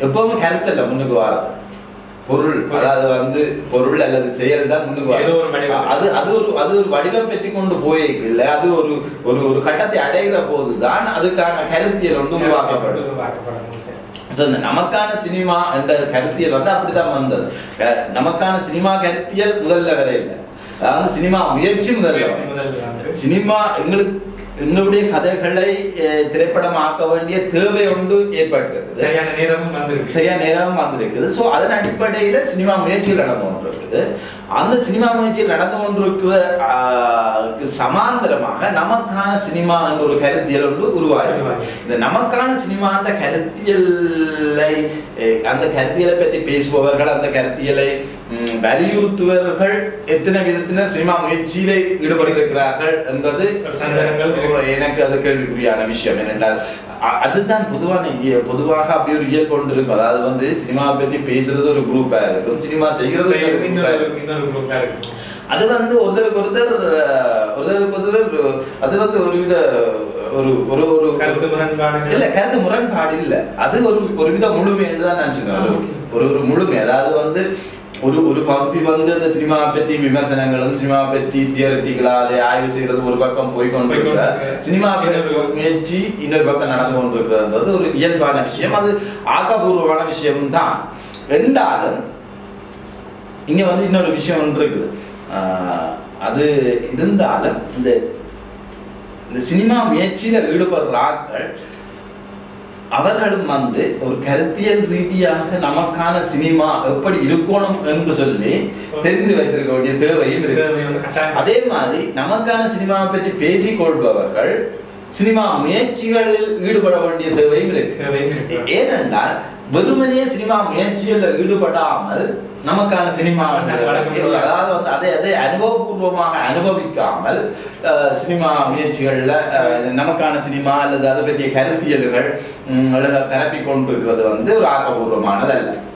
எப்பவுமே கருத்தல்ல முன்னுக்கு வாரது பொருள் அதாவது வந்து பொருள் அல்லது செயல் தான் முன்னுக்கு ஏதோ ஒரு வாரது வடிவம். அது அது ஒரு அது ஒரு வடிவம் பெற்றி கொண்டு போயிருக்குல்ல அது ஒரு ஒரு ஒரு கட்டத்தை அடைகிற போதுதான் அதுக்கான கருத்தியல் வந்து உருவாக்கப்படும் உருவாக்கப்படும் சரி So, இந்த நமக்கான சினிமா என்ற கருத்தியல் வந்து அப்படித்தான் வந்தது க- நமக்கான சினிமா கருத்தியல் முதல்ல வரை இல்லை அதாவது சினிமா முயற்சி முதல்ல முயற்சி வரும். முதல்ல வந்து சினிமா எங்களுக்கு எங்களுடைய கதைகளை அஹ், திரைப்படமாக்க வேண்டிய தேவை ஒன்று ஏற்பட்டிருக்குது சரியான நேரமும் வந்திருக்கு சரியா நேரம் வந்திருக்குது ஸோ அதன் அடிப்படையில சினிமா முயற்சிகள் நடந்து கொண்டிருக்குது அந்த சினிமா முயற்சிகள் நடந்து கொண்டிருக்கிற ஆஹ், சமாந்தரமாக நமக்கான சினிமா என்ற ஒரு கருத்தியல் ஒன்று உருவாகி உருவாகி. இந்த நமக்கான சினிமா அந்த கருத்தியலை அஹ், அந்த கருத்தியலை பற்றி பேசுபவர்கள் அந்த கருத்தியலை ம், வலியுறுத்துவர்கள் எத்தனை விதத்தினர் சினிமா முயற்சியிலே ஈடுபட்டிருக்கிறார்கள் என்பது ஒரு சந்தேகங்கள் இருக்கு. எனக்கு அது கேள்விக்குறியான விஷயம் என்னென்றால் அ- அதுதான் பொதுவான இய- பொதுவாக அப்படி ஒரு இயல்பு கொண்டு இருக்கும் அதாவது வந்து சினிமாவை பற்றி பேசுறது ஒரு குரூப்பா இருக்கும் சினிமா செய்கிறது ஒரு சரி, group ஆ இன்னொரு இருக்கும். இன்னொரு குரூப்பா இருக்கு அது வந்து ஒருத்தருக்கு ஒருத்தர் அஹ், ஒருத்தருக்கு ஒருத்தர் அது வந்து ஒரு வித ஒரு ஒரு ஒரு கருத்து முரண்பாடுகள். இல்ல கருத்து முரண்பாடு இல்ல அது ஒரு ஒரு வித முழுமை என்று தான் நான் சொல்லுவேன் ஒரு- ஒரு ஒரு முழுமை அதாவது வந்து ஒரு ஒரு பகுதி வந்து அந்த சினிமா பற்றி விமர்சனங்களும் சினிமா பற்றி தியரட்டிகளா அதை ஆய்வு செய்யறது ஒரு பக்கம் போய் கொண்டிருக்க போய்க்கொண்டிருக்கு. சினிமா இன்னொரு முயற்சி இன்னொரு பக்கம் நடந்து கொண்டிருக்கிறது ஒரு இயல்பான விஷயம் அது ஆக்கப்பூர்வமான விஷயம் தான் என்றாலும் இங்க வந்து இன்னொரு விஷயம் ஒன்று இருக்குது ஆஹ் அது இருந்தாலும் இந்த இந்த சினிமா முயற்சியில ஈடுபடுற ஆட்கள் அவர்களும் வந்து ஒரு கருத்தியல் ரீதியாக நமக்கான சினிமா எப்படி இருக்கணும் என்று சொல்லி தெரிந்து வைத்திருக்க வேண்டிய தேவையும் இருக்கு தேவை வந்து கட்டாயம். அதே மாதிரி நமக்கான சினிமாவை பற்றி பேசிக் கொள்பவர்கள் சினிமா முயற்சிகளில் ஈடுபட வேண்டிய தேவையும் இருக்கு தேவையும் இருக்கு. ஏனென்றால் வெறுமனே சினிமா முயற்சியில் ஈடுபடாமல் நமக்கான சினிமா அதாவது வந்து அதை அதை அனுபவபூர்வமாக அனுபவிக்காமல் அஹ், சினிமா முயற்சிகள்ல அஹ், நமக்கான சினிமா அல்லது அதை பற்றிய கருத்தியல்கள் ம், அல்லது பரப்பி கொண்டிருக்கிறது வந்து ஒரு ஆக்கப்பூர்வமானதல்ல